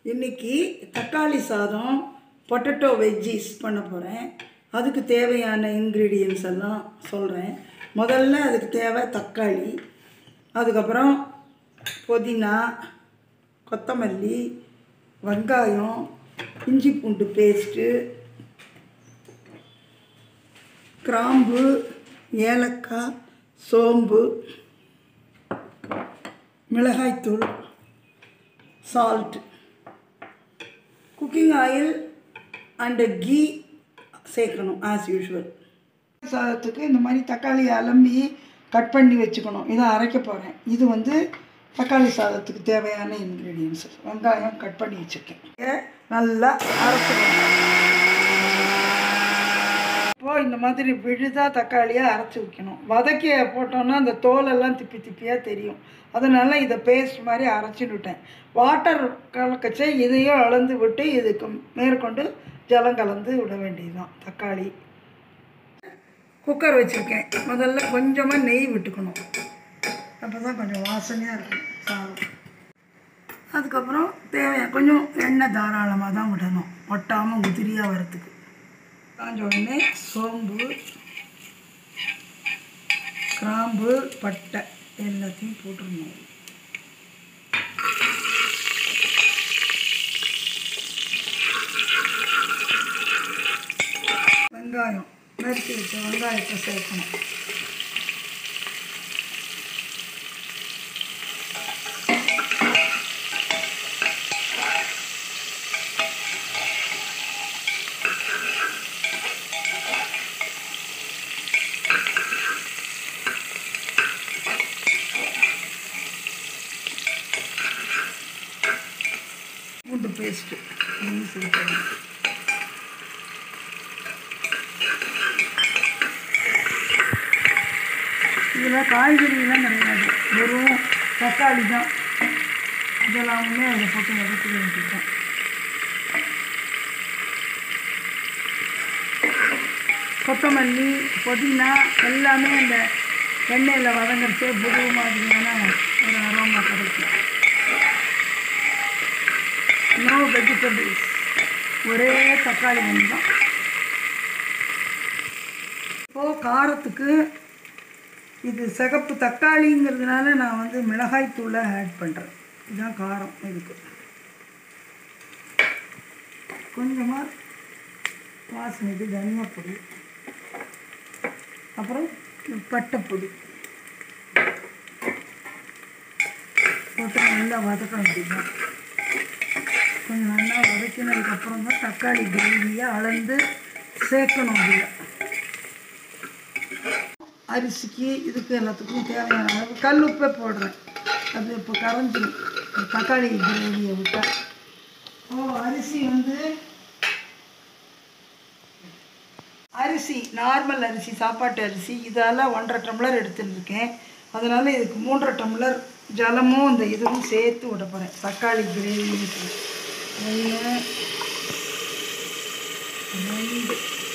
இன்னைக்கு தக்காளி சாதம் பொட்டேட்டோ வெஜ்ஜீஸ் பண்ண போகிறேன் அதுக்கு தேவையான இன்க்ரீடியன்ஸ் எல்லாம் சொல்கிறேன் முதல்ல அதுக்கு தேவை தக்காளி அதுக்கப்புறம் புதினா கொத்தமல்லி வெங்காயம் இஞ்சி பூண்டு பேஸ்ட்டு கிராம்பு ஏலக்காய் சோம்பு மிளகாய்த்தூள் salt cooking oil and ghee சேர்க்கணும் ஆஸ் யூஷுவல் சாதத்துக்கு இந்த மாதிரி தக்காளி அலம்பி கட் பண்ணி வச்சுக்கணும் இதை அரைக்க போகிறேன் இது வந்து தக்காளி சாதத்துக்கு தேவையான இன்க்ரீடியன்ஸ் வெங்காயம் கட் பண்ணி வச்சுருக்கேன் இதை நல்லா அரைச்சிக்கணும் இப்போது இந்த மாதிரி விழுதாக தக்காளியை அரைச்சி வைக்கணும் வதக்கி போட்டோன்னா அந்த தோலெல்லாம் திப்பி திப்பியாக தெரியும் அதனால் இதை பேஸ்ட் மாதிரி அரைச்சிட்டுட்டேன் வாட்டர் கலக்கச்சே இதையும் அளந்து விட்டு இதுக்கு மேற்கொண்டு ஜலம் கலந்து விட வேண்டியதுதான் தக்காளி குக்கர் வச்சுருக்கேன் முதல்ல கொஞ்சமாக நெய் விட்டுக்கணும் அப்போ தான் கொஞ்சம் வாசனையாக இருக்கும் சாதம் அதுக்கப்புறம் தேவையான கொஞ்சம் எண்ணெய் தாராளமாக தான் விடணும் ஒட்டாமல் உதிரியாக வரத்துக்கு காஞ்ச உடனே சோம்பு கிராம்பு பட்டை எல்லாத்தையும் போட்டுருணும் வெங்காயம் நறுக்கி வச்ச வெங்காயத்தை சேர்க்கணும் பூண்டு பேஸ்ட்டு சேர்க்கணும் இதில் காய்கறிலாம் கிடையாது வெறும் தக்காளி தான் இதெல்லாமே அதை போட்டு வதக்க வேண்டியதுதான் கொத்தமல்லி புதினா எல்லாமே அந்த எண்ணெயில் வதங்கறச்சே புது மாதிரியான ஒரு அரோமா கிடைக்கும் நோ வெஜிடபிள்ஸ் ஒரே தக்காளி ஒன்று தான் இப்போது காரத்துக்கு இது சிகப்பு தக்காளிங்கிறதுனால நான் வந்து மிளகாய் தூளை ஆட் பண்ணுறேன் இதுதான் காரம் இதுக்கு கொஞ்சமாக வாசனைக்கு தனியா பொடி அப்புறம் பட்டைப்பொடி போட்டு நல்லா வதக்க வேண்டியதுதான் கொஞ்சம் நல்லா வதக்கினதுக்கப்புறம் தான் தக்காளி கிரேவியை அளந்து சேர்க்கணும் இதில் அரிசிக்கு இதுக்கு எல்லாத்துக்கும் தேவையான அளவு கல் உப்பே போடுறேன் அது இப்போ கரைஞ்சிடும் தக்காளி கிரேவியை விட்டால் ஓ அரிசி வந்து அரிசி நார்மல் அரிசி சாப்பாட்டு அரிசி இதால் ஒன்றரை டம்ளர் எடுத்துட்டுருக்கேன் அதனால் இதுக்கு மூன்றரை டம்ளர் ஜலமும் இந்த இதுவும் சேர்த்து விட போகிறேன் தக்காளி கிரேவிக்கு ஒன்று ரெண்டு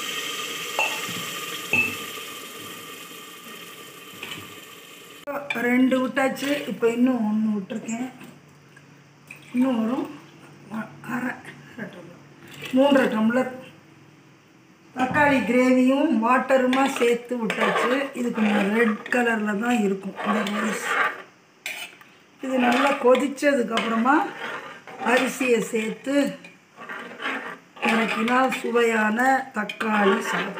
ரெண்டு விட்டாச்சு இப்போ இன்னும் ஒன்று விட்டுருக்கேன் இன்னும் வரும் அ- அரை அரை டம்ளர் மூன்றரை டம்ளர் தக்காளி கிரேவியும் வாட்டருமா சேர்த்து விட்டாச்சு இது கொஞ்சம் ரெட் கலரில் தான் இருக்கும் இந்த ரைஸ் இது நல்லா கொதிச்சதுக்கப்புறமா அரிசியை சேர்த்து இறக்கினா சுவையான தக்காளி சாதம்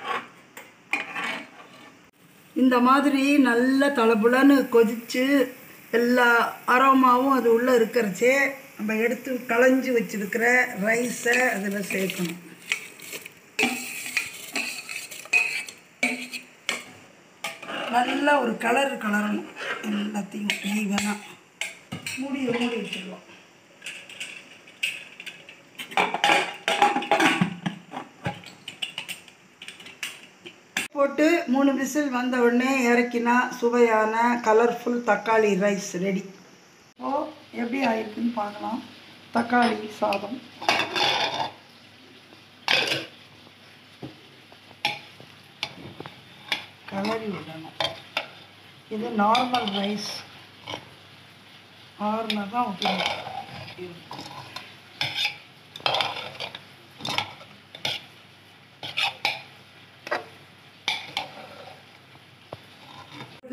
இந்த மாதிரி நல்ல தளபுலன்னு கொதித்து எல்லா அரோமாவும் அது உள்ளே இருக்கிறச்சே நம்ம எடுத்து களைஞ்சி வச்சிருக்கிற ரைஸை அதில் சேர்க்கணும் நல்லா ஒரு கலர் கலரணும் எல்லாத்தையும் ஈவனாக மூடி மூடி வச்சிடலாம் போட்டு மூணு விசில் வந்த உடனே இறக்கினா சுவையான கலர்ஃபுல் தக்காளி ரைஸ் ரெடி ஓ எப்படி ஆயிருக்குன்னு பார்க்கலாம் தக்காளி சாதம் கலரி விடணும் இது நார்மல் ரைஸ் ஆறுனா தான் ஊற்றி இருக்கும்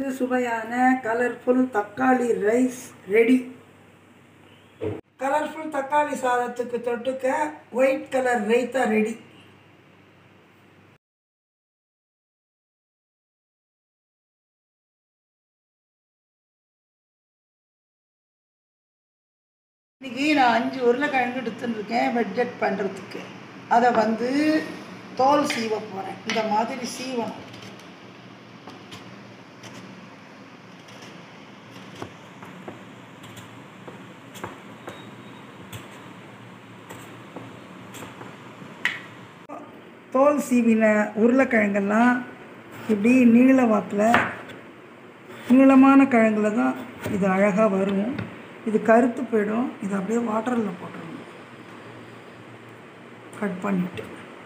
வந்து சுவையான கலர்ஃபுல் தக்காளி ரைஸ் ரெடி கலர்ஃபுல் தக்காளி சாதத்துக்கு தொட்டுக்க ஒயிட் கலர் ரைத்தா ரெடி இன்றைக்கி நான் அஞ்சு உருளைக்கிழங்கு எடுத்துட்டுருக்கேன் பட்ஜெட் பண்ணுறதுக்கு அதை வந்து தோல் சீவ போகிறேன் இந்த மாதிரி சீவணும் தோல் சீவின உருளைக்கிழங்கெல்லாம் இப்படி நீள வாக்கில் நீளமான கிழங்குல தான் இது அழகாக வரும் இது கருத்து போயிடும் இது அப்படியே வாட்டரில் போட்டுருணும் கட் பண்ணிட்டு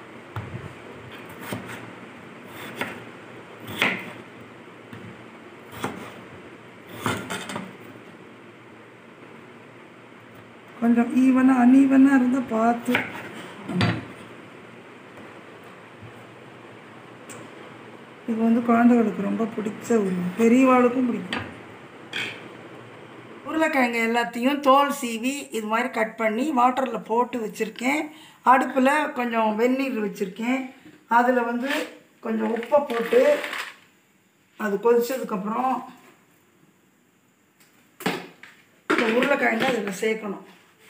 கொஞ்சம் ஈவனாக அன்ஈவனாக இருந்தால் பார்த்து பண்ணணும். இது வந்து குழந்தைகளுக்கு ரொம்ப பிடிச்ச ஒரு பெரியவாளுக்கும் பிடிக்கும் உருளைக்கிழங்கு எல்லாத்தையும் தோல் சீவி இது மாதிரி கட் பண்ணி வாட்டரில் போட்டு வச்சுருக்கேன் அடுப்பில் கொஞ்சம் வெந்நீர் வச்சுருக்கேன் அதில் வந்து கொஞ்சம் உப்பை போட்டு அது கொதிச்சதுக்கப்புறம் இந்த உருளைக்கிழங்கு அதில் சேர்க்கணும்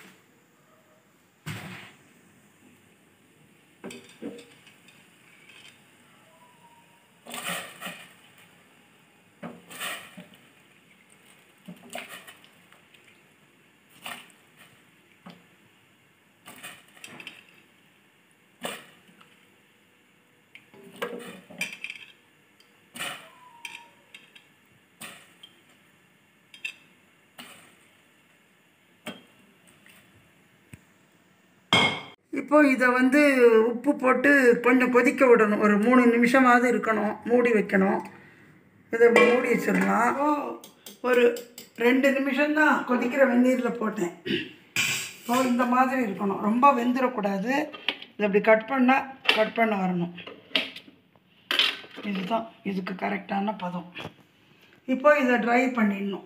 இப்போ இதை வந்து உப்பு போட்டு கொஞ்சம் கொதிக்க விடணும் ஒரு மூணு நிமிஷமாவது இருக்கணும் மூடி வைக்கணும் இதை இப்படி மூடி வச்சிடலாம் ஒரு ரெண்டு நிமிஷம்தான் கொதிக்கிற வெந்நீரில் போட்டேன் இப்போ இந்த மாதிரி இருக்கணும் ரொம்ப வெந்துடக்கூடாது இதை இப்படி கட் பண்ணால் கட் பண்ண வரணும் இதுதான் இதுக்கு கரெக்டான பதம் இப்போ இதை ட்ரை பண்ணிடணும்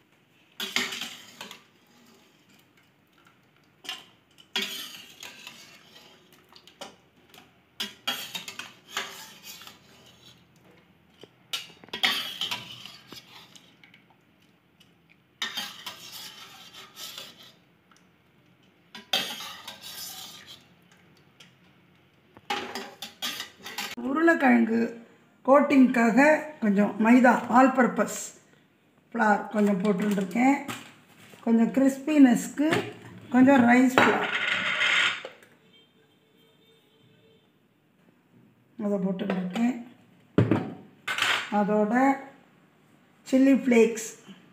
உருளைக்கிழங்கு கோட்டிங்க்காக கொஞ்சம் மைதா ஆல் பர்பஸ் ஃப்ளார் கொஞ்சம் போட்டுருக்கேன் கொஞ்சம் கிறிஸ்பினஸ்க்கு கொஞ்சம் ரைஸ் ஃப்ளார் அதை போட்டுருக்கேன் அதோட சில்லி ஃப்ளேக்ஸ்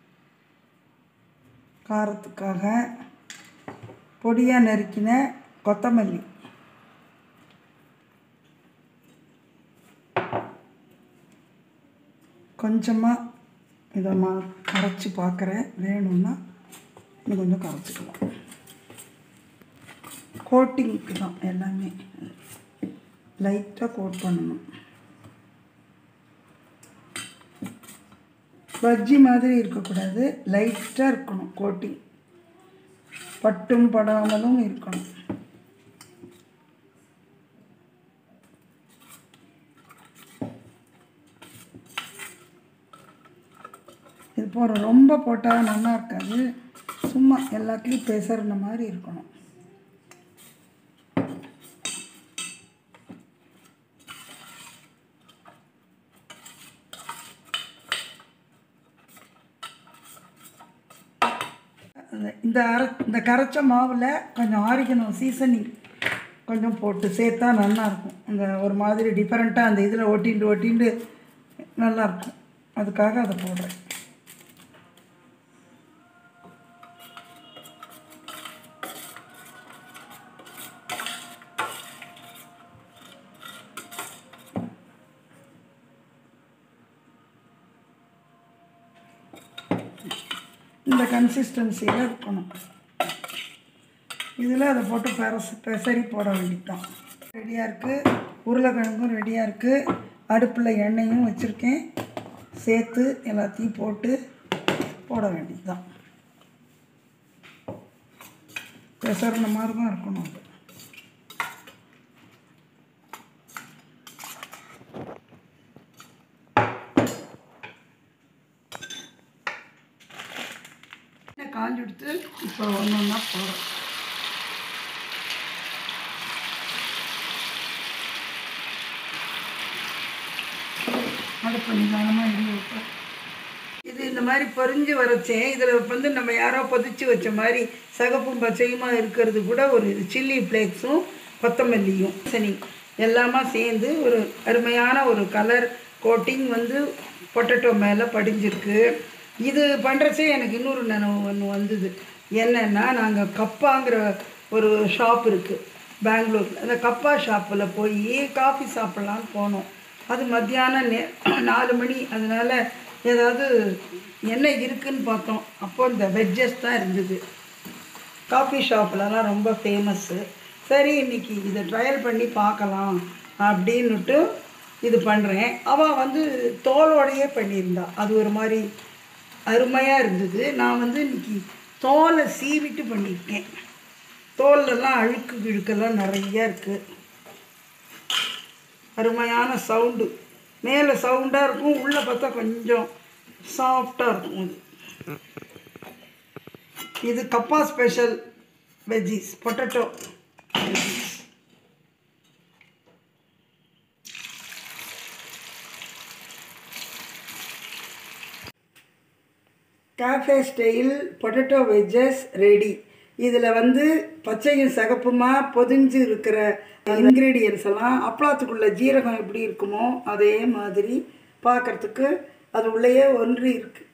காரத்துக்காக பொடியாக நறுக்கின கொத்தமல்லி கொஞ்சமாக இதை நான் கரைச்சி பார்க்குறேன் வேணும்னா இன்னும் கொஞ்சம் கரைச்சிக்கலாம் கோட்டிங்க்கு தான் எல்லாமே லைட்டாக கோட் பண்ணணும் பஜ்ஜி மாதிரி இருக்கக்கூடாது லைட்டாக இருக்கணும் கோட்டிங் பட்டும் படாமலும் இருக்கணும் இது போகிற ரொம்ப போட்டால் நல்லா இருக்காது சும்மா எல்லாத்துலேயும் பெசறின மாதிரி இருக்கணும் அந்த- இந்த அரை இந்த கரைச்ச மாவில் கொஞ்சம் ஆரிக்கணும் சீசனிங் கொஞ்சம் போட்டு சேர்த்தா நல்லா இருக்கும் இந்த ஒரு மாதிரி டிஃப்ரெண்ட்டாக அந்த இதில் ஒட்டிண்டு ஒட்டிண்டு நல்லாயிருக்கும் அதுக்காக அதை போடுறேன் இந்த கன்சிஸ்டன்சியில் இருக்கணும் இதில் அதை போட்டு பெரசு பெசரி போட வேண்டியதுதான் ரெடியாக இருக்குது உருளைக்கிழங்கும் ரெடியாக இருக்குது அடுப்பில் எண்ணெயும் வச்சுருக்கேன் சேர்த்து எல்லாத்தையும் போட்டு போட வேண்டியது தான் பெசறின மாதிரி தான் இருக்கணும் அது காஞ்சி எடுத்து இப்போ ஒன்று ஒன்றா போடுறோம் அடுப்பு நிதானமாக எரிய வைப்பேன் இது இந்த மாதிரி பொரிஞ்சு வரச்சே இதில் வந்து நம்ம யாரோ பொதிச்சு வச்ச மாதிரி சகப்பும் பச்சையுமா இருக்கிறது கூட ஒரு சில்லி ஃப்ளேக்ஸும் கொத்தமல்லியும் சனி எல்லாமே சேர்ந்து ஒரு அருமையான ஒரு கலர் கோட்டிங் வந்து பொட்டேட்டோ மேலே படிஞ்சிருக்கு இது பண்ணுறச்சே எனக்கு இன்னொரு நினைவு ஒன்று வந்தது என்னென்னா நாங்கள் கப்பாங்கிற ஒரு ஷாப் இருக்குது பெங்களூரில் அந்த கப்பா ஷாப்பில் போய் காஃபி சாப்பிட்லான்னு போனோம் அது மத்தியானம் நே நாலு மணி அதனால் ஏதாவது என்ன இருக்குன்னு பார்த்தோம் அப்போ இந்த வெஜ்ஜஸ் தான் இருந்தது காஃபி ஷாப்லலாம் ரொம்ப ஃபேமஸ்ஸு சரி இன்னைக்கு இதை ட்ரையல் பண்ணி பார்க்கலாம் அப்படின்னுட்டு இது பண்ணுறேன் அவள் வந்து தோலோடையே பண்ணியிருந்தா அது ஒரு மாதிரி அருமையாக இருந்தது நான் வந்து இன்னைக்கு தோலை சீவிட்டு பண்ணியிருக்கேன் தோல்லெல்லாம் அழுக்கு கிழுக்கெல்லாம் நிறைய இருக்குது அருமையான சவுண்டு மேலே சவுண்டாக இருக்கும் உள்ளே பார்த்தா கொஞ்சம் சாஃப்டாக இருக்கும் அது இது கப்பா special veggies potato veggies cafe style potato veggies ready இதில் வந்து பச்சையும் சகப்புமா பொதிஞ்சு இருக்கிற இன்க்ரீடியன்ஸ் எல்லாம் அப்பளத்துக்குள்ள ஜீரகம் எப்படி இருக்குமோ அதே மாதிரி பார்க்குறதுக்கு அது உள்ளேயே ஒன்றி இருக்குது